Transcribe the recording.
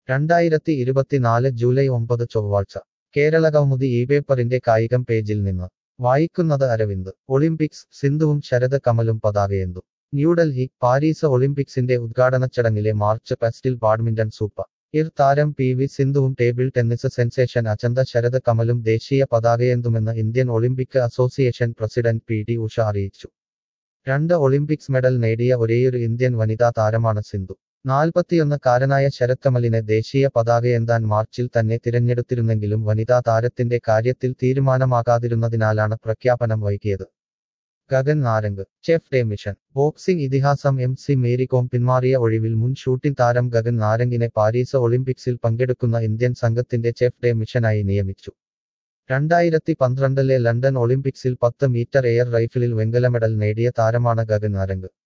രണ്ടായിരത്തി ഇരുപത്തിനാല് ജൂലൈ ഒമ്പത് ചൊവ്വാഴ്ച കേരളകൗമുദി ഈ പേപ്പറിന്റെ കായികം പേജിൽ നിന്ന് വായിക്കുന്നത് അരവിന്ദ് ഒളിമ്പിക്സ് സിന്ധുവും ശരത് കമലും പതാകയേന്തും ന്യൂഡൽഹി പാരീസ് ഒളിമ്പിക്സിന്റെ ഉദ്ഘാടന ചടങ്ങിലെ മാർച്ച് പാസ്റ്റിൽ ബാഡ്മിന്റൺ സൂപ്പർ ഇർ താരം പി വി സിന്ധുവും table tennis sensation Achanta Sharath കമലും ദേശീയ പതാകയേന്തുമെന്ന് Indian Olympic Association president P T Usha അറിയിച്ചു രണ്ട് ഒളിമ്പിക്സ് മെഡൽ നേടിയ ഒരേയൊരു ഇന്ത്യൻ വനിതാ താരമാണ് സിന്ധു നാൽപ്പത്തിയൊന്ന് കാരനായ ശരത് കമലിനെ ദേശീയ പതാകയേന്താൻ മാർച്ചിൽ തന്നെ തിരഞ്ഞെടുത്തിരുന്നെങ്കിലും വനിതാ താരത്തിന്റെ കാര്യത്തിൽ തീരുമാനമാകാതിരുന്നതിനാലാണ് പ്രഖ്യാപനം വൈകിയത് Gagan Narang chef de mission boxing ഇതിഹാസം എം സി മേരികോം പിന്മാറിയ ഒഴിവിൽ മുൻ ഷൂട്ടിംഗ് താരം ഗഗൻ നാരംഗിനെ പാരീസ് ഒളിമ്പിക്സിൽ പങ്കെടുക്കുന്ന ഇന്ത്യൻ സംഘത്തിന്റെ ചെഫ് ഡേ മിഷനായി നിയമിച്ചു രണ്ടായിരത്തി പന്ത്രണ്ടിലെ ലണ്ടൻ ഒളിമ്പിക്സിൽ പത്ത് മീറ്റർ എയർ റൈഫിളിൽ വെങ്കല മെഡൽ നേടിയ താരമാണ് ഗഗൻ നാരംഗ്